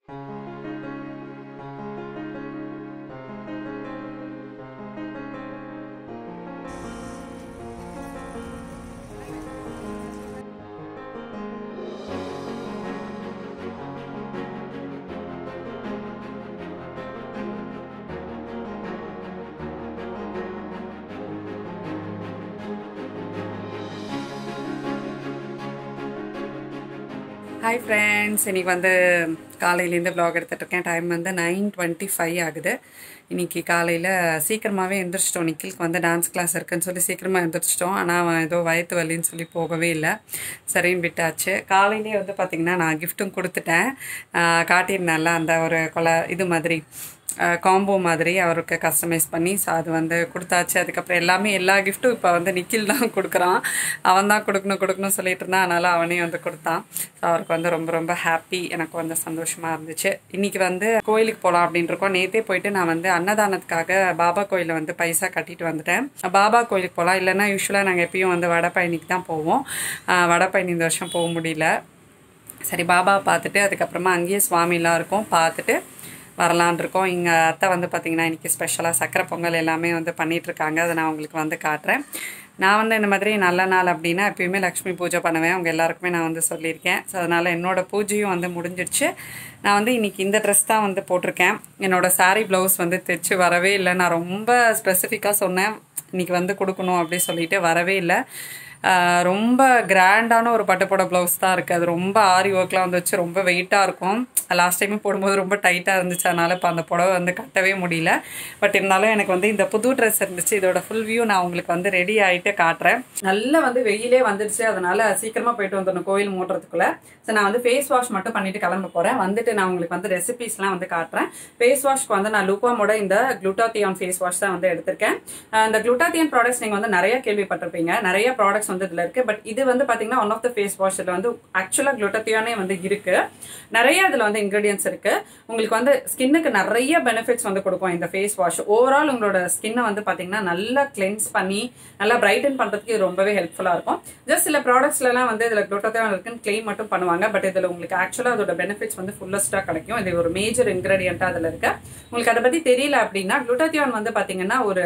hi friends இன்னைக்கு வந்து காலையிலேருந்து vlog எடுத்துட்டு இருக்கேன் டைம் வந்து நைன் டுவெண்ட்டி ஃபைவ் ஆகுது இன்னைக்கு காலையில் சீக்கிரமாகவே எந்திரிச்சிட்டோம் நிக்கிலுக்கு வந்து டான்ஸ் கிளாஸ் இருக்குன்னு சொல்லி சீக்கிரமாக எந்திரிச்சிட்டோம் ஆனால் அவன் ஏதோ வயிற்று வலின்னு சொல்லி போகவே இல்லை சரின்னு விட்டாச்சு காலையிலே வந்து பார்த்திங்கன்னா நான் கிஃப்ட்டும் கொடுத்துட்டேன் ஆஹ் காட்டியிருந்தேன்ல அந்த ஒரு கொலை இது மாதிரி காம்போ மாதிரி அவருக்கு கஸ்டமைஸ் பண்ணி ஸோ அது வந்து கொடுத்தாச்சு அதுக்கப்புறம் எல்லாமே எல்லா கிஃப்ட்டும் இப்போ வந்து நிக்கில் தான் கொடுக்குறான் அவன் தான் கொடுக்கணும் கொடுக்கணும் சொல்லிட்டு இருந்தான் அதனால் அவனே வந்து கொடுத்தான் ஸோ அவருக்கு வந்து ரொம்ப ரொம்ப ஹாப்பி எனக்கு வந்து சந்தோஷமாக இருந்துச்சு இன்னைக்கு வந்து கோயிலுக்கு போகலாம் அப்படின்னு இருக்கோம் நேற்றே போயிட்டு நான் வந்து அன்னதானத்துக்காக பாபா கோயிலில் வந்து பைசா கட்டிட்டு வந்துட்டேன் பாபா கோயிலுக்கு போகலாம் இல்லைன்னா யூஸ்வலாக நாங்கள் எப்பயும் வந்து வடபழனிக்கு தான் போவோம் ஆஹ் வடபழனி இந்த வருஷம் போக முடியல சரி பாபா பார்த்துட்டு அதுக்கப்புறமா அங்கேயே சுவாமிலாம் இருக்கும் பார்த்துட்டு வரலான் இருக்கோம் இங்கே அத்தை வந்து பார்த்திங்கன்னா இன்றைக்கி ஸ்பெஷலாக சக்கரை பொங்கல் எல்லாமே வந்து பண்ணிட்டு இருக்காங்க அதை நான் உங்களுக்கு வந்து காட்டுறேன் நான் வந்து இந்த மாதிரி நல்ல நாள் அப்படின்னா எப்பயுமே லக்ஷ்மி பூஜை பண்ணுவேன் அவங்க எல்லாருக்குமே நான் வந்து சொல்லியிருக்கேன் ஸோ அதனால் என்னோட பூஜையும் வந்து முடிஞ்சிடுச்சு நான் வந்து இன்னைக்கு இந்த ட்ரெஸ் தான் வந்து போட்டிருக்கேன் என்னோட saree ப்ளவுஸ் வந்து தைச்சு வரவே இல்லை நான் ரொம்ப ஸ்பெசிஃபிக்காக சொன்னேன் இன்னைக்கு வந்து கொடுக்கணும் அப்படி சொல்லிட்டு வரவே இல்லை ஆஹ் ரொம்ப கிராண்டான ஒரு பட்டுப்போட ப்ளவுஸ் தான் இருக்குது அது ரொம்ப ஆரி ஒர்க்லாம் வந்து வச்சு ரொம்ப வெயிட்டாக இருக்கும் லாஸ்ட் டைமே போடும்போது ரொம்ப டைட்டாக இருந்துச்சு அதனால் இப்போ அந்த புடவை வந்து கட்டவே முடியல பட் இருந்தாலும் எனக்கு வந்து இந்த புது ட்ரெஸ் இருந்துச்சு இதோட ஃபுல் வியூ நான் உங்களுக்கு வந்து ரெடி ஆகிட்டு காட்டுறேன் நல்லா வந்து வெயிலே வந்துடுச்சு அதனால சீக்கிரமாக போயிட்டு வந்துடணும் கோயில் மூடுறதுக்குள்ள ஸோ நான் வந்து ஃபேஸ் வாஷ் மட்டும் பண்ணிட்டு கிளம்ப போகிறேன் வந்துட்டு நான் உங்களுக்கு வந்து ரெசிபிஸ்லாம் வந்து காட்டுறேன் ஃபேஸ் வாஷ்க்கு வந்து நான் லூப்பாமோட இந்த குளூட்டாத்தியான் ஃபேஸ் வாஷ் தான் வந்து எடுத்திருக்கேன் அஹ் இந்த குளூட்டாத்தியான் ப்ராடக்ட்ஸ் நீங்கள் வந்து நிறைய கேள்விப்பட்டிருப்பீங்க நிறைய ப்ராடக்ட்ஸ் வந்து இதில் இருக்கு பட் இது வந்து பார்த்தீங்கன்னா one of the face wash இதில் வந்து ஆக்சுவலாக குளூட்டாத்தியானே வந்து இருக்கு நிறைய இதில் வந்து இன்க்ரீடியன்ஸ் இருக்கு உங்களுக்கு வந்து ஸ்கின்னுக்கு நிறைய பெனிஃபிட்ஸ் வந்து கொடுக்கும் இந்த ஃபேஸ் வாஷ் ஓவரால் உங்களோட ஸ்கின்னை வந்து பார்த்தீங்கன்னா நல்லா கிளென்ஸ் பண்ணி நல்லா பிரைட்டன் பண்ணுறதுக்கு இது ரொம்பவே ஹெல்ப்ஃபுல்லாக இருக்கும் ஜஸ்ட் சில ப்ராடக்ட்ஸ்லாம் வந்து இதில் குளூட்டாத்தியான் இருக்குன்னு கிளைம் மட்டும் பண்ணுவாங்க பட் இதில் உங்களுக்கு ஆக்சுவலாக அதோட பெனிஃபிட்ஸ் வந்து ஃபுல்லஸ்ட்டாக கிடைக்கும் இது ஒரு மேஜர் இன்க்ரீடியண்ட்டாக அதில் இருக்கு உங்களுக்கு அதை பற்றி தெரியல அப்படின்னா குளூட்டாத்தியான் வந்து பார்த்தீங்கன்னா ஒரு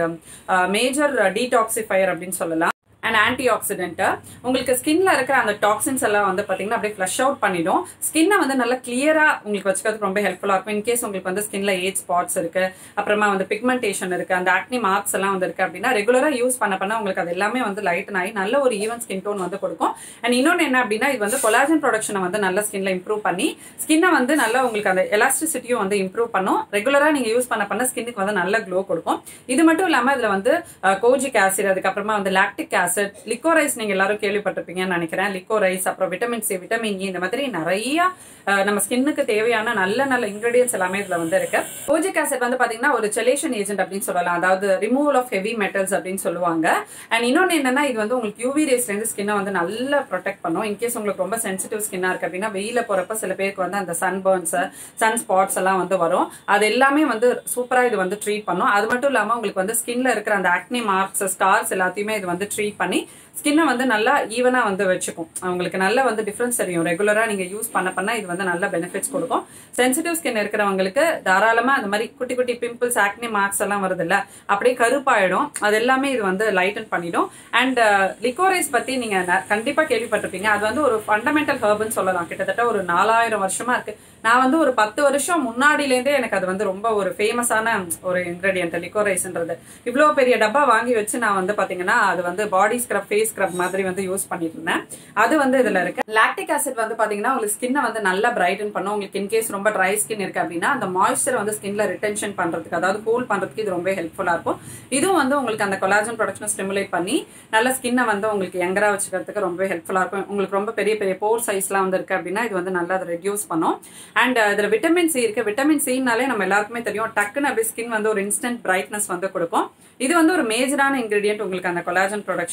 மேஜர் டீடாக்சிஃபயர் அப்படின்னு சொல்லலாம் அண்ட் ஆன்டி ஆக்சிடென்ட் உங்களுக்கு ஸ்கின்ல இருக்கிற அந்த டாக்ஸின்ஸ் எல்லாம் வந்து பாத்தீங்கன்னா அப்படியே ஃப்ளஷ் அவுட் பண்ணிடும் ஸ்கின்னை வந்து நல்லா கிளியரா உங்களுக்கு வச்சுக்கிறதுக்கு ரொம்ப ஹெல்ப்ஃபுல்லா இருக்கும் இன்கேஸ் உங்களுக்கு வந்து ஸ்கின்ல ஏஜ் ஸ்பாட்ஸ் இருக்கு அப்புறமா வந்து பிக்மெண்டேஷன் இருக்கு அந்த ஆக்னி மார்க்ஸ் எல்லாம் வந்து இருக்கு அப்படின்னா ரெகுலரா யூஸ் பண்ண பண்ண உங்களுக்கு அது எல்லாமே வந்து லைட்டன் ஆகி நல்ல ஒரு ஈவன் ஸ்கின் டோன் வந்து கொடுக்கும் அண்ட் இன்னொன்று என்ன அப்படின்னா இது வந்து கொலாஜன் ப்ரொடக்ஷனை வந்து நல்ல ஸ்கின்ல இம்ப்ரூவ் பண்ணி ஸ்கின்னை வந்து நல்லா உங்களுக்கு அந்த எலாஸ்டிசிட்டியும் வந்து இம்ப்ரூவ் பண்ணும் ரெகுலரா நீங்க யூஸ் பண்ண பண்ண ஸ்கின்னுக்கு வந்து நல்ல க்ளோ கொடுக்கும் இது மட்டும் இல்லாம இதுல வந்து கோஜிக் ஆசிட் அதுக்கப்புறமா வந்து லாக்டிக் ஆசிட் லிக்கோரைஸ் நீங்க எல்லாரும் கேள்விப்பட்டிருப்பீங்கன்னு நினைக்கிறேன் லிக்கோரைஸ் அப்புறம் விட்டமின் சி விட்டமின் இ இந்த மாதிரி நிறைய அஹ், நம்ம ஸ்கின்னுக்கு தேவையான நல்ல நல்ல இன்கிரீடியன்ஸ் எல்லாமே இதுல வந்து இருக்கு கோஜிக் ஆசிட் வந்து பாத்தீங்கன்னா ஒரு செலேஷன் ஏஜென்ட் அப்படின்னு சொல்லலாம் அதாவது ரிமூவல் ஆஃப் ஹெவி மெட்டல்ஸ் அப்படின்னு சொல்லுவாங்க அண்ட் இன்னொன்னு என்னன்னா இது வந்து உங்களுக்கு யூவி ரேஸ்ல இருந்து ஸ்கின்னை வந்து நல்லா ப்ரொடெக்ட் பண்ணும் இன்கேஸ் உங்களுக்கு ரொம்ப சென்சிட்டிவ் ஸ்கின்னா இருக்கு அப்படின்னா வெயில போறப்ப சில பேருக்கு வந்து அந்த சன் பர்ன்ஸ் சன் ஸ்பாட்ஸ் எல்லாம் வந்து வரும் அது எல்லாமே வந்து சூப்பரா இது வந்து ட்ரீட் பண்ணும் அது மட்டும் இல்லாம உங்களுக்கு வந்து ஸ்கின்ல இருக்கிற அந்த ஆக்னி மார்க்ஸ் ஸ்கார்ஸ் எல்லாத்தையுமே இது வந்து ட்ரீட் பண்ணி ஸ்கின்னை வந்து நல்லா ஈவனா வந்து வச்சுக்கும் அவங்களுக்கு நல்ல வந்து டிஃபரன்ஸ் தெரியும் ரெகுலரா நீங்க யூஸ் பண்ண பண்ண இது வந்து நல்ல பெனிஃபிட்ஸ் கொடுக்கும் சென்சிட்டிவ் ஸ்கின் இருக்கிறவங்களுக்கு தாராளமா அந்த மாதிரி குட்டி குட்டி பிம்பிள்ஸ் ஆக்னி மார்க்ஸ் எல்லாம் வருது இல்ல அப்படியே கருப்பாயிடும் அது எல்லாமே இது வந்து லைட்டன் பண்ணிடும் அண்ட் லிக்கோரைஸ் பத்தி நீங்க ந- கண்டிப்பா கேள்விப்பட்டிருப்பீங்க அது வந்து ஒரு ஃபண்டமெண்டல் ஹர்ப்னு சொல்லலாம் கிட்டத்தட்ட ஒரு நாலாயிரம் வருஷமா இருக்கு நான் வந்து ஒரு பத்து வருஷம் முன்னாடிலேருந்தே எனக்கு அது வந்து ரொம்ப ஒரு ஃபேமஸான ஒரு இன்கிரீடியன்ட் லிக்கோரைஸ்ன்றது இவ்வளோ பெரிய டப்பா வாங்கி வச்சு நான் வந்து பாத்தீங்கன்னா அது வந்து பாடி ஸ்க்ரப் ஃபேஸ் ஸ்க்ரப் மாதிரி வந்து யூஸ் பண்ணிட்டு இருந்தேன் அது வந்து இதுல இருக்கு லாக்டிக் ஆசிட் வந்து பாத்தீங்கன்னா உங்களுக்கு ஸ்கின்னை வந்து நல்லா பிரைட்டன் பண்ணும் உங்களுக்கு இன்கேஸ் ரொம்ப ட்ரை ஸ்கின் இருக்கு அப்படின்னா அந்த மாய்ஸ்சர் வந்து ஸ்கின்ல ரிட்டென்ஷன் பண்றதுக்கு அதாவது கூல் பண்றதுக்கு இது ரொம்ப ஹெல்ப்ஃபுல்லா இருக்கும் இதுவும் வந்து உங்களுக்கு அந்த கொலாஜன் ப்ரொடக்ஷன் ஸ்டிமுலேட் பண்ணி நல்ல ஸ்கின்னை வந்து உங்களுக்கு யங்கரா வச்சுக்கிறதுக்கு ரொம்ப ஹெல்ப்ஃபுல்லா இருக்கும் உங்களுக்கு ரொம்ப பெரிய பெரிய போர் சைஸ்லாம் வந்து இருக்கு அப்படின்னா இது வந்து நல்லா அதை ரெடியூஸ் பண்ணும் அண்ட் இதுல விட்டமின் சி இருக்கு விட்டமின் சினாலே நம்ம எல்லாருக்குமே தெரியும் டக்குன்னு அப்படியே ஸ்கின் வந்து ஒரு இன்ஸ்டன்ட் பிரைட்னஸ் வந்து கொடுக்கும் இது வந்து ஒரு மேஜரான இன்கிரீடியன்ட் உங்களுக்கு அந்த கொலாஜன் ப்ரொடக்ஷனுக்கு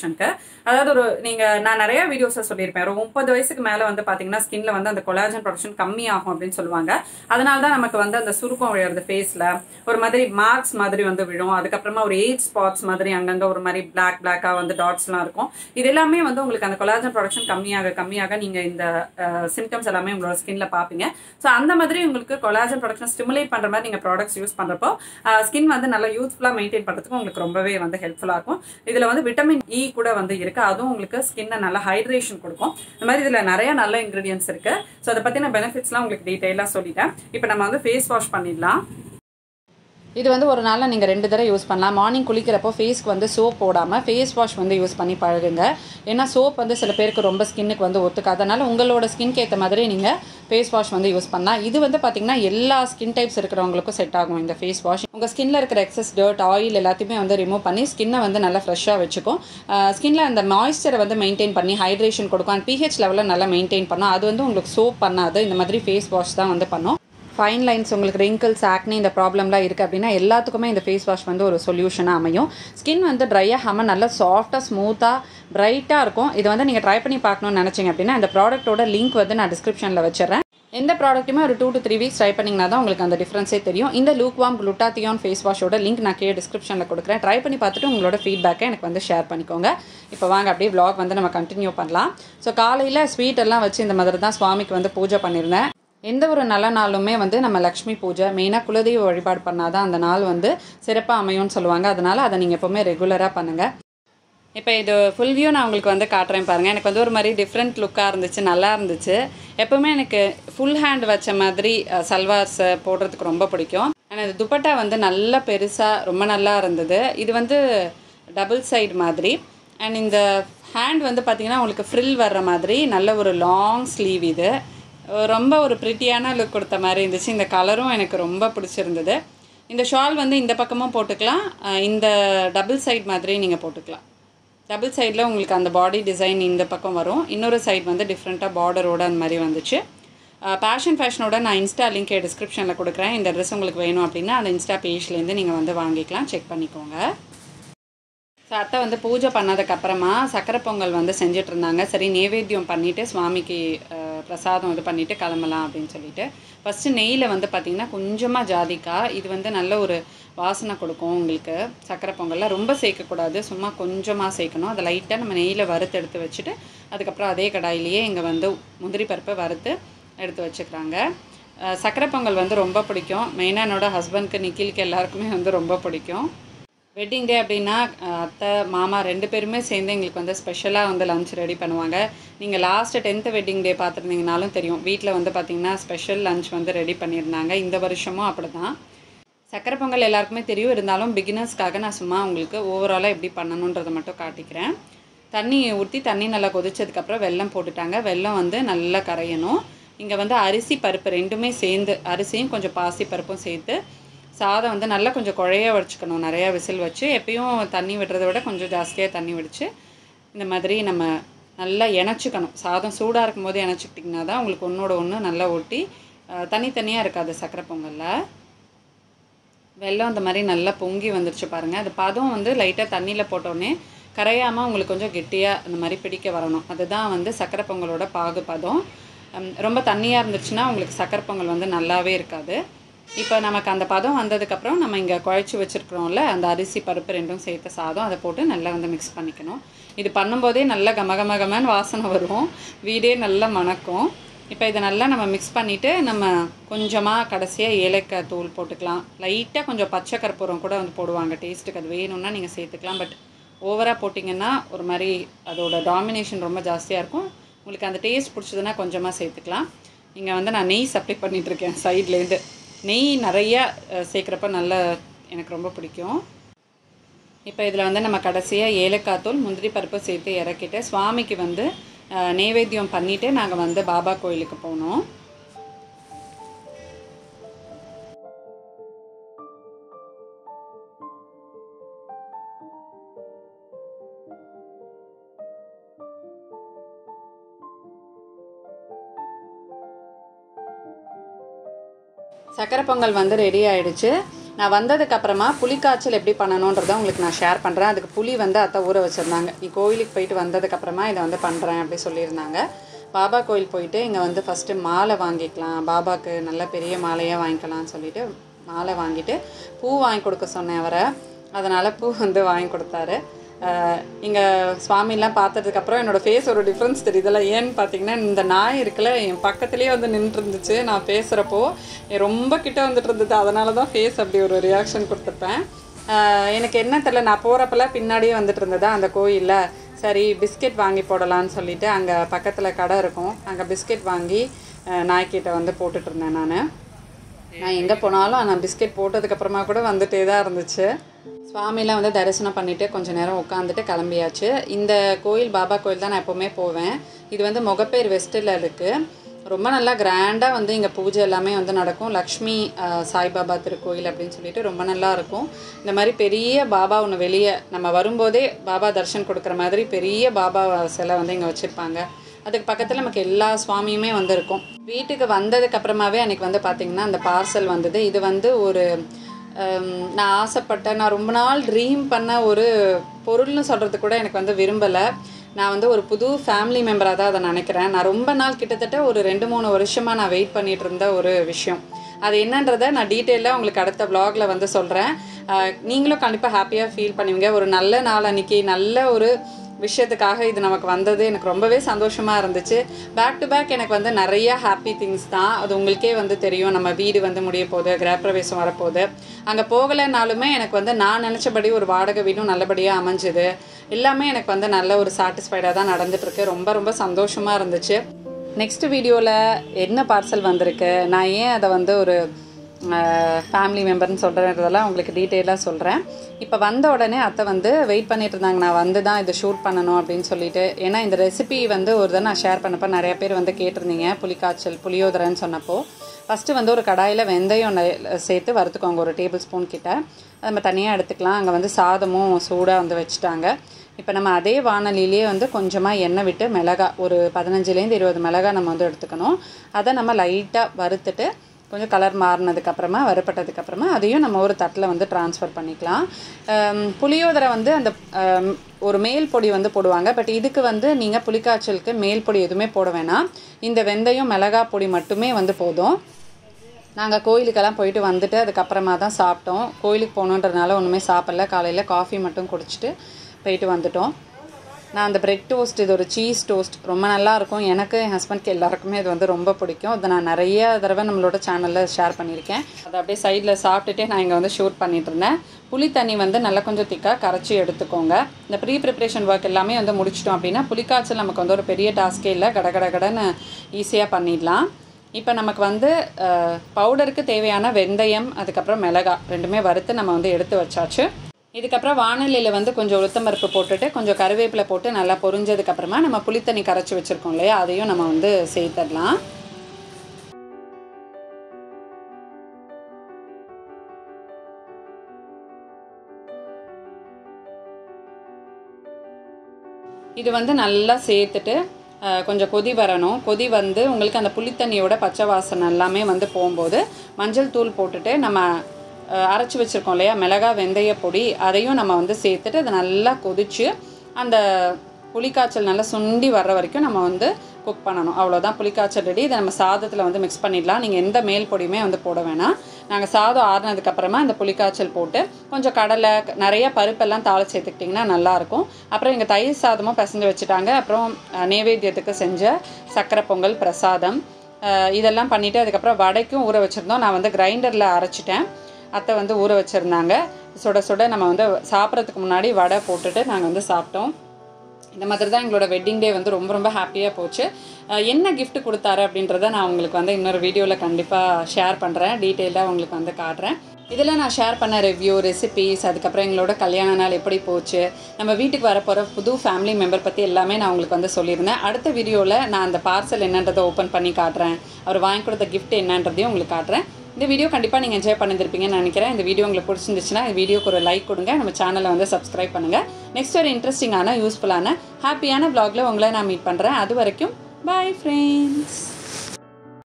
ப்ரொடக்ஷனுக்கு அதாவது ஒரு நீங்க நான் நிறைய வீடியோஸை சொல்லியிருப்பேன் ஒரு முப்பது வயசுக்கு மேல வந்து பாத்தீங்கன்னா ஸ்கின்ல வந்து அந்த கொலாஜன் ப்ரொடக்ஷன் கம்மி ஆகும் அப்படின்னு சொல்லுவாங்க அதனால தான் நமக்கு வந்து அந்த சுருக்கம் விழுறது ஃபேஸ்ல ஒரு மாதிரி மார்க்ஸ் மாதிரி வந்து விழும் அதுக்கப்புறமா ஒரு ஏஜ் ஸ்பாட்ஸ் மாதிரி அங்கங்க ஒரு மாதிரி பிளாக் பிளாக்கா வந்து டாட்ஸ்லாம் இருக்கும் இது எல்லாமே வந்து உங்களுக்கு அந்த கொலாஜன் ப்ரொடக்ஷன் கம்மியாக கம்மியாக நீங்க இந்த சிம்டம்ஸ் எல்லாமே உங்களோட ஸ்கின்ல பாப்பீங்க ஸோ அந்த மாதிரி உங்களுக்கு கொலாஜன் ப்ரொடக்ஷன் ஸ்டிமுலேட் பண்ற மாதிரி நீங்க ப்ராடக்ட்ஸ் யூஸ் பண்றப்போ ஸ்கின் வந்து நல்லா யூத்ஃபுல்லா மெயின்டைன் பண்றதுக்கு உங்களுக்கு ரொம்பவே வந்து ஹெல்ப்ஃபுல்லா இருக்கும் இதுல வந்து விட்டமின் இ கூட வந்து இருக்கு அதுவும் உங்களுக்கு ஸ்கின்னை நல்லா ஹைட்ரேஷன் கொடுக்கும் இந்த மாதிரி இதுல நிறைய நல்ல இன்கிரீடியன்ஸ் இருக்கு ஸோ அதை பத்தின பெனிஃபிட்ஸ்லாம் உங்களுக்கு டீட்டெயிலா சொல்லிட்டேன் இப்போ நம்ம வந்து ஃபேஸ் வாஷ் பண்ணிடலாம் இது வந்து ஒரு நாளில் நீங்கள் ரெண்டு தடவை யூஸ் பண்ணலாம் மார்னிங் குளிக்கிறப்போ ஃபேஸ்க்கு வந்து சோப் போடாமல் ஃபேஸ் வாஷ் வந்து யூஸ் பண்ணி பழகுங்க ஏன்னா சோப் வந்து சில பேருக்கு ரொம்ப ஸ்கின்னுக்கு வந்து ஒத்துக்காதனால உங்களோட ஸ்கின்க்கு ஏற்ற மாதிரி நீங்கள் ஃபேஸ் வாஷ் வந்து யூஸ் பண்ணலாம் இது வந்து பார்த்தீங்கன்னா எல்லா ஸ்கின் டைப்ஸ் இருக்கிறவங்களுக்கும் செட் ஆகும் இந்த ஃபேஸ் வாஷ் உங்கள் ஸ்கின்ல இருக்கிற எக்ஸஸ் டர்ட் ஆயில் எல்லாத்தையுமே வந்து ரிமூவ் பண்ணி ஸ்கின்னை வந்து நல்லா ஃப்ரெஷ்ஷாக வச்சுக்கும் ஸ்கின்ல அந்த மாய்ஸ்சரை வந்து மெயின்டைன் பண்ணி ஹைட்ரேஷன் கொடுக்கும் அண்ட் பிஹெச் லெவலில் நல்லா மெயின்டைன் பண்ணும் அது வந்து உங்களுக்கு சோப் பண்ணாது இந்த மாதிரி ஃபேஸ் வாஷ் தான் வந்து பண்ணும் ஃபைன் லைன்ஸ் உங்களுக்கு ரிங்கிள்ஸ் ஆக்னி இந்த ப்ராப்ளம்லாம் இருக்குது அப்படின்னா எல்லாத்துக்குமே இந்த ஃபேஸ் வாஷ் வந்து ஒரு சொல்யூஷனாக அமையும் ஸ்கின் வந்து ட்ரை ஆகாமல் நல்லா சாஃப்டாக ஸ்மூத்தாக பிரைட்டாக இருக்கும் இது வந்து நீங்கள் ட்ரை பண்ணி பார்க்கணும்னு நினச்சிங்க அப்படின்னா இந்த ப்ராடக்ட்டோட லிங்க் வந்து நான் டிஸ்கிரிப்ஷனில் வச்சிடறேன் எந்த ப்ராடக்ட்டுமே ஒரு two to three weeks try பண்ணிங்கன்னா தான் உங்களுக்கு அந்த டிஃப்ரென்ஸே தெரியும் இந்த லூக் வாம் குளுட்டாத்தியான் ஃபேஸ் வாஷோட லிங்க் நான் கீழே டிஸ்கிரிப்ஷனில் கொடுக்குறேன் ட்ரை பண்ணி பார்த்துட்டு உங்களோட ஃபீட்பேக்கை எனக்கு வந்து ஷேர் பண்ணிக்கோங்க இப்போ வாங்க அப்படியே vlog வந்து நம்ம கண்டினியூ பண்ணலாம் ஸோ காலையில் ஸ்வீட் எல்லாம் வச்சு இந்த மாதிரி தான் சுவாமிக்கு வந்து பூஜை பண்ணியிருந்தேன் எந்த ஒரு நல்ல நாளுமே வந்து நம்ம லக்ஷ்மி பூஜை மெயினாக குலதெய்வ வழிபாடு பண்ணாதான் அந்த நாள் வந்து சிறப்பாக அமையும்னு சொல்லுவாங்க அதனால அதை நீங்கள் எப்போவுமே ரெகுலராக பண்ணுங்கள் இப்போ இது ஃபுல் வியூ நான் உங்களுக்கு வந்து காட்டுறேன் பாருங்கள் எனக்கு வந்து ஒரு மாதிரி டிஃப்ரெண்ட் லுக்காக இருந்துச்சு நல்லா இருந்துச்சு எப்போவுமே எனக்கு ஃபுல் ஹேண்ட் வச்ச மாதிரி சல்வார்ஸ் போடுறதுக்கு ரொம்ப பிடிக்கும் ஆனால் இது துப்பட்டா வந்து நல்லா பெருசாக ரொம்ப நல்லா இருந்தது இது வந்து டபுள் சைடு மாதிரி அண்ட் இந்த ஹேண்ட் வந்து பார்த்திங்கன்னா உங்களுக்கு ஃப்ரில் வர்ற மாதிரி நல்ல ஒரு லாங் ஸ்லீவ் இது ரொம்ப ஒரு ப்ரிட்டியான லுக் கொடுத்த மாதிரி இருந்துச்சு இந்த கலரும் எனக்கு ரொம்ப பிடிச்சிருந்தது இந்த ஷால் வந்து இந்த பக்கமும் போட்டுக்கலாம் அஹ் இந்த டபுள் சைடு மாதிரி நீங்கள் போட்டுக்கலாம் டபுள் சைடில் உங்களுக்கு அந்த பாடி டிசைன் இந்த பக்கம் வரும் இன்னொரு சைடு வந்து டிஃப்ரெண்ட்டாக பார்டரோட அந்த மாதிரி வந்துச்சு பேஷன் ஃபேஷனோட நான் இன்ஸ்டா லிங்க் டிஸ்கிரிப்ஷனில் கொடுக்குறேன் இந்த ட்ரெஸ் உங்களுக்கு வேணும் அப்படின்னா அந்த இன்ஸ்டா பேஜ்லேருந்து நீங்கள் வந்து வாங்கிக்கலாம் செக் பண்ணிக்கோங்க ஸோ அத்தை வந்து பூஜை பண்ணதுக்கப்புறமா சக்கரை பொங்கல் வந்து செஞ்சுட்டு இருந்தாங்க சரி நைவேத்தியம் பண்ணிவிட்டு சுவாமிக்கு அஹ், பிரசாதம் இது பண்ணிவிட்டு கிளம்பலாம் அப்படின்னு சொல்லிட்டு ஃபஸ்ட்டு நெய்யில் வந்து பார்த்திங்கன்னா கொஞ்சமாக ஜாதிக்காய் இது வந்து நல்ல ஒரு வாசனை கொடுக்கும் உங்களுக்கு சக்கரை பொங்கலில் ரொம்ப சேர்க்கக்கூடாது சும்மா கொஞ்சமாக சேர்க்கணும் அதை லைட்டாக நம்ம நெய்யில் வறுத்து எடுத்து வச்சுட்டு அதுக்கப்புறம் அதே கடாயிலேயே இங்கே வந்து முந்திரி பருப்பை வறுத்து எடுத்து வச்சுக்கிறாங்க அஹ், சக்கரை பொங்கல் வந்து ரொம்ப பிடிக்கும் மெயினாக என்னோட ஹஸ்பண்ட்க்கு நிக்கிலுக்கு எல்லாருக்குமே வந்து ரொம்ப பிடிக்கும் வெட்டிங் டே அப்படின்னா அஹ், அத்தை மாமா ரெண்டு பேருமே சேர்ந்து எங்களுக்கு வந்து ஸ்பெஷலாக வந்து லஞ்ச் ரெடி பண்ணுவாங்க நீங்கள் லாஸ்ட்டு டென்த்து வெட்டிங் டே பார்த்துருந்தீங்கனாலும் தெரியும் வீட்டில் வந்து பார்த்திங்கன்னா ஸ்பெஷல் லஞ்ச் வந்து ரெடி பண்ணியிருந்தாங்க இந்த வருஷமும் அப்படி தான் சக்கரை பொங்கல் எல்லாருக்குமே தெரியும் இருந்தாலும் பிகினர்ஸ்க்காக நான் சும்மா உங்களுக்கு ஓவராலாக எப்படி பண்ணணுன்றதை மட்டும் காட்டிக்கிறேன் தண்ணி ஊற்றி தண்ணி நல்லா கொதிச்சதுக்கப்புறம் வெல்லம் போட்டுட்டாங்க வெல்லம் வந்து நல்லா கரையணும் இங்கே வந்து அரிசி பருப்பு ரெண்டுமே சேர்ந்து அரிசியும் கொஞ்சம் பாசி பருப்பும் சேர்த்து சாதம் வந்து நல்லா கொஞ்சம் குழைய வச்சுக்கணும் நிறையா விசில் வச்சு எப்பயும் தண்ணி விடுறத விட கொஞ்சம் ஜாஸ்தியாக தண்ணி விடுச்சு இந்த மாதிரி நம்ம நல்லா இணைச்சிக்கணும் சாதம் சூடாக இருக்கும் போது இணைச்சிக்கிட்டிங்கன்னா தான் உங்களுக்கு ஒன்றோட ஒன்று நல்லா ஒட்டி அஹ், தனித்தனியாக இருக்காது சக்கரை பொங்கலில் வெல்லம் அந்த மாதிரி நல்லா பொங்கி வந்துருச்சு பாருங்கள் அது பதம் வந்து லைட்டாக தண்ணியில் போட்டோடனே கரையாமல் உங்களுக்கு கொஞ்சம் கெட்டியாக அந்த மாதிரி பிடிக்க வரணும் அதுதான் வந்து சக்கரை பொங்கலோட பாகு பதம் ஹம், ரொம்ப தண்ணியாக இருந்துச்சுன்னா உங்களுக்கு சக்கரை பொங்கல் வந்து நல்லாவே இருக்காது இப்போ நமக்கு அந்த பதம் வந்ததுக்கப்புறம் நம்ம இங்கே குழச்சி வச்சுருக்குறோம்ல அந்த அரிசி பருப்பு ரெண்டும் சேர்த்த சாதம் அதை போட்டு நல்லா வந்து மிக்ஸ் பண்ணிக்கணும் இது பண்ணும்போதே நல்லா கமகமகமன்னு வாசனை வரும் வீடே நல்லா மணக்கும் இப்போ இதை நல்லா நம்ம மிக்ஸ் பண்ணிவிட்டு நம்ம கொஞ்சமாக கடைசியாக ஏலக்காய் தூள் போட்டுக்கலாம் லைட்டாக கொஞ்சம் பச்சை கற்பூரம் கூட வந்து போடுவாங்க டேஸ்ட்டுக்கு அது வேணும்னா நீங்கள் சேர்த்துக்கலாம் பட் ஓவராக போட்டிங்கன்னா ஒரு மாதிரி அதோட டாமினேஷன் ரொம்ப ஜாஸ்தியாக இருக்கும் உங்களுக்கு அந்த டேஸ்ட் பிடிச்சதுன்னா கொஞ்சமாக சேர்த்துக்கலாம் இங்கே வந்து நான் நெய் சப்ளை பண்ணிகிட்ருக்கேன் சைட்லேருந்து நெய் நிறையா அஹ், சேர்க்குறப்ப நல்லா எனக்கு ரொம்ப பிடிக்கும் இப்போ இதில் வந்து நம்ம கடைசியாக ஏலக்காய் தூள் முந்திரி பருப்பு சேர்த்து இறக்கிட்டு சுவாமிக்கு வந்து அஹ், நைவேத்தியம் பண்ணிவிட்டு நாங்கள் வந்து பாபா கோயிலுக்கு போனோம் சக்கரை பொங்கல் வந்து ரெடி ஆயிடுச்சு நான் வந்ததுக்கு அப்புறமா புளிக்காய்ச்சல் எப்படி பண்ணணுன்றதை உங்களுக்கு நான் ஷேர் பண்ணுறேன் அதுக்கு புளி வந்து அத்தை ஊற வச்சுருந்தாங்க நீ கோயிலுக்கு போயிட்டு வந்ததுக்கு அப்புறமா இதை வந்து பண்ணுறேன் அப்படி சொல்லியிருந்தாங்க பாபா கோயில் போயிட்டு இங்கே வந்து ஃபஸ்ட்டு மாலை வாங்கிக்கலாம் பாபாவுக்கு நல்ல பெரிய மாலையாக வாங்கிக்கலாம்னு சொல்லிட்டு மாலை வாங்கிட்டு பூ வாங்கி கொடுக்க சொன்னேன் அவரை அதனால் பூ வந்து வாங்கி கொடுத்தாரு இங்கே சுவாமிலாம் பார்த்ததுக்கப்புறம் என்னோடய ஃபேஸ் ஒரு டிஃப்ரென்ஸ் தெரியுதுல்ல ஏன்னு பார்த்தீங்கன்னா இந்த நாய் இருக்குல்ல என் பக்கத்துலேயே வந்து நின்றுட்டு இருந்துச்சு நான் பேசுகிறப்போ ரொம்ப கிட்ட வந்துட்டு இருந்தது அதனால தான் ஃபேஸ் அப்படி ஒரு ரியாக்ஷன் கொடுத்துருப்பேன் ஆஹ் எனக்கு என்ன தெரில நான் போகிறப்பெல்லாம் பின்னாடியே வந்துட்டு இருந்ததா அந்த கோயிலில் சரி பிஸ்கெட் வாங்கி போடலான்னு சொல்லிட்டு அங்கே பக்கத்தில் கடை இருக்கும் அங்கே பிஸ்கெட் வாங்கி ஆஹ் நாய்க்கிட்ட வந்து போட்டுட்டு இருந்தேன் நான் நான் எங்கே போனாலும் நான் பிஸ்கெட் போட்டதுக்கப்புறமா கூட வந்துட்டே தான் இருந்துச்சு சுவாமிலாம் வந்து தரிசனம் பண்ணிவிட்டு கொஞ்சம் நேரம் உட்காந்துட்டு கிளம்பியாச்சு இந்த கோயில் பாபா கோயில் தான் நான் எப்போவுமே போவேன் இது வந்து முகப்பேர் வெஸ்ட்டில் இருக்குது ரொம்ப நல்லா கிராண்டாக வந்து இங்கே பூஜை எல்லாமே வந்து நடக்கும் லக்ஷ்மி ஆஹ், சாய்பாபா திருக்கோயில் அப்படின்னு சொல்லிட்டு ரொம்ப நல்லா இருக்கும் இந்த மாதிரி பெரிய பாபா ஒன்று வெளியே நம்ம வரும்போதே பாபா தர்ஷன் கொடுக்குற மாதிரி பெரிய பாபா சிலை வந்து இங்கே வச்சுருப்பாங்க அதுக்கு பக்கத்தில் நமக்கு எல்லா சுவாமியுமே வந்து இருக்கும் வீட்டுக்கு வந்ததுக்கு அப்புறமாவே அன்றைக்கி வந்து பார்த்திங்கன்னா அந்த பார்சல் வந்தது இது வந்து ஒரு ஹம், நான் ஆசைப்பட்ட நான் ரொம்ப நாள் ட்ரீம் பண்ண ஒரு பொருள்னு சொல்கிறது கூட எனக்கு வந்து விரும்பலை நான் வந்து ஒரு புது ஃபேமிலி மெம்பராக தான் அதை நினைக்கிறேன் நான் ரொம்ப நாள் கிட்டத்தட்ட ஒரு ரெண்டு மூணு வருஷமாக நான் வெயிட் பண்ணிட்டு இருந்த ஒரு விஷயம் அது என்னன்றதை நான் டீட்டெயிலாக உங்களுக்கு அடுத்த vlogல வந்து சொல்கிறேன் நீங்களும் கண்டிப்பாக ஹாப்பியாக ஃபீல் பண்ணுவீங்க ஒரு நல்ல நாள் அன்னைக்கு நல்ல ஒரு விஷயத்துக்காக இது நமக்கு வந்தது எனக்கு ரொம்பவே சந்தோஷமாக இருந்துச்சு பேக் டு பேக் எனக்கு வந்து நிறைய ஹாப்பி திங்ஸ் தான் அது உங்களுக்கே வந்து தெரியும் நம்ம வீடு வந்து முடிய போகுது கிரகப்பிரவேசம் வரப்போகுது அங்கே போகலைனாலுமே எனக்கு வந்து நான் நினச்சபடி ஒரு வாடகை வீடும் நல்லபடியாக அமைஞ்சுது எல்லாமே எனக்கு வந்து நல்ல ஒரு சாட்டிஸ்ஃபைடாக தான் நடந்துட்டுருக்கு ரொம்ப ரொம்ப சந்தோஷமாக இருந்துச்சு நெக்ஸ்ட் வீடியோவில் என்ன பார்சல் வந்திருக்கு நான் ஏன் அதை வந்து ஒரு ஃபேமிலி மெம்பர்னு சொல்கிறதெல்லாம் உங்களுக்கு டீட்டெயிலாக சொல்கிறேன் இப்போ வந்த உடனே அத்தை வந்து வெயிட் பண்ணிட்டு இருந்தாங்க நான் வந்து தான் இதை ஷூட் பண்ணணும் அப்படின்னு சொல்லிட்டு ஏன்னா இந்த ரெசிபி வந்து ஒரு தான் நான் ஷேர் பண்ணப்போ நிறைய பேர் வந்து கேட்டிருந்தீங்க புளிக்காய்ச்சல் புளியோதரைன்னு சொன்னப்போ ஃபஸ்ட்டு வந்து ஒரு கடாயில் வெந்தயம் நெ- சேர்த்து வறுத்துக்கோங்க ஒரு டேபிள் ஸ்பூன் கிட்ட அதை நம்ம தனியாக எடுத்துக்கலாம் அங்கே வந்து சாதமும் சூடாக வந்து வச்சுட்டாங்க இப்போ நம்ம அதே வானலிலேயே வந்து கொஞ்சமாக எண்ணெய் விட்டு மிளகா ஒரு பதினஞ்சுலேருந்து இருபது மிளகா நம்ம வந்து எடுத்துக்கணும் அதை நம்ம லைட்டாக வறுத்துட்டு கொஞ்சம் கலர் மாறினதுக்கப்புறமா வறுப்பட்டதுக்கப்புறமா அதையும் நம்ம ஒரு தட்டில் வந்து ட்ரான்ஸ்ஃபர் பண்ணிக்கலாம் ஆம், புளியோதரை வந்து அந்த ஆம், ஒரு மேல் பொடி வந்து போடுவாங்க பட் இதுக்கு வந்து நீங்கள் புளிக்காய்ச்சலுக்கு மேல் பொடி எதுவுமே போட வேணாம் இந்த வெந்தயம் மிளகா பொடி மட்டுமே வந்து போதும் நாங்கள் கோயிலுக்கெல்லாம் போயிட்டு வந்துட்டு அதுக்கப்புறமா தான் சாப்பிட்டோம் கோயிலுக்கு போகணுன்றதுனால ஒன்றுமே சாப்பிடல காலையில் காஃபி மட்டும் குடிச்சிட்டு போயிட்டு வந்துட்டோம் நான் அந்த பிரெட் டோஸ்ட் இது ஒரு சீஸ் டோஸ்ட் ரொம்ப நல்லா இருக்கும் எனக்கு என் ஹஸ்பண்ட்க்கு எல்லாருக்குமே இது வந்து ரொம்ப பிடிக்கும் இதை நான் நிறைய தடவை நம்மளோட சேனலில் ஷேர் பண்ணியிருக்கேன் அதை அப்படியே சைடில் சாப்பிட்டுட்டே நான் இங்கே வந்து ஷூட் பண்ணிட்டு இருந்தேன் புளி தண்ணி வந்து நல்லா கொஞ்சம் திக்காக கரைச்சி எடுத்துக்கோங்க இந்த ப்ரீ ப்ரிப்ரேஷன் ஒர்க் எல்லாமே வந்து முடிச்சிட்டோம் அப்படின்னா புளிக்காய்ச்சல் நமக்கு வந்து ஒரு பெரிய டாஸ்கே இல்லை கட கட கடன்னு ஈஸியாக பண்ணிடலாம் இப்போ நமக்கு வந்து பவுடருக்கு தேவையான வெந்தயம் அதுக்கப்புறம் மிளகா ரெண்டுமே வறுத்து நம்ம வந்து எடுத்து வச்சாச்சு இதுக்கப்புறம் வானலியில் வந்து கொஞ்சம் உளுத்தம்பருப்பு போட்டுட்டு கொஞ்சம் கருவேப்பிலை போட்டு நல்லா பொரிஞ்சதுக்கப்புறமா நம்ம புளித்தண்ணி கரைச்சி வச்சுருக்கோம் இல்லையா அதையும் நம்ம வந்து சேர்த்துடலாம் இது வந்து நல்லா சேர்த்துட்டு அஹ், கொஞ்சம் கொதி வரணும் கொதி வந்து உங்களுக்கு அந்த புளித்தண்ணியோட பச்சை வாசனை எல்லாமே வந்து போகும்போது மஞ்சள் தூள் போட்டுட்டு நம்ம அஹ், அரைச்சி வச்சுருக்கோம் இல்லையா மிளகா வெந்தய பொடி அதையும் நம்ம வந்து சேர்த்துட்டு அதை நல்லா கொதிச்சு அந்த புளிக்காய்ச்சல் நல்லா சுண்டி வர்ற வரைக்கும் நம்ம வந்து குக் பண்ணணும் அவ்வளோதான் புளிக்காய்ச்சல் ரெடி இதை நம்ம சாதத்தில் வந்து மிக்ஸ் பண்ணிடலாம் நீங்கள் எந்த மேல் பொடியுமே வந்து போட வேணாம் நாங்கள் சாதம் ஆறுனதுக்கப்புறமா இந்த புளிக்காய்ச்சல் போட்டு கொஞ்சம் கடலை க- நிறைய பருப்பெல்லாம் தாளிச்சு சேர்த்துக்கிட்டிங்கன்னா நல்லாயிருக்கும் அப்புறம் இங்கே தயிர் சாதமும் பிசைஞ்சு வச்சுட்டாங்க அப்புறம் அஹ், நைவேத்தியத்துக்கு செஞ்ச சக்கரை பொங்கல் பிரசாதம் அஹ், இதெல்லாம் பண்ணிவிட்டு அதுக்கப்புறம் வடைக்கும் ஊற வச்சுருந்தோம் நான் வந்து கிரைண்டரில் அரைச்சிட்டேன் அத்தை வந்து ஊற வச்சுருந்தாங்க சுட சுட நம்ம வந்து சாப்பிட்றதுக்கு முன்னாடி வடை போட்டுட்டு நாங்கள் வந்து சாப்பிட்டோம் இந்த மாதிரி தான் எங்களோட வெட்டிங் டே வந்து ரொம்ப ரொம்ப ஹாப்பியாக போச்சு அஹ் என்ன gift கொடுத்தாரு அப்படின்றத நான் உங்களுக்கு வந்து இன்னொரு வீடியோவில் கண்டிப்பாக ஷேர் பண்ணுறேன் டீட்டெயிலாக உங்களுக்கு வந்து காட்டுறேன் இதில் நான் ஷேர் பண்ண ரிவ்யூ ரெசிபீஸ் அதுக்கப்புறம் எங்களோட கல்யாண நாள் எப்படி போச்சு நம்ம வீட்டுக்கு வரப்போகிற புது ஃபேமிலி மெம்பர் பற்றி எல்லாமே நான் உங்களுக்கு வந்து சொல்லியிருந்தேன் அடுத்த வீடியோவில் நான் அந்த பார்சல் என்னன்றதை ஓப்பன் பண்ணி காட்டுறேன் அவர் வாங்கி கொடுத்த gift என்னன்றதையும் உங்களுக்கு காட்டுறேன் இந்த வீடியோ கண்டிப்பாக நீங்கள் என்ஜாய் பண்ணியிருப்பீங்கன்னு நினைக்கிறேன் இந்த வீடியோ உங்களுக்கு பிடிச்சிருந்துச்சுன்னா இந்த வீடியோக்கு ஒரு லைக் கொடுங்க நம்ம சேனலை வந்து சப்ஸ்கிரைப் பண்ணுங்கள் நெக்ஸ்ட் ஒரு இன்ட்ரெஸ்டிங்கான யூஸ்ஃபுல்லான ஹாப்பியான vlogல உங்களை நான் மீட் பண்ணுறேன் அது வரைக்கும் பாய் ஃப்ரெண்ட்ஸ்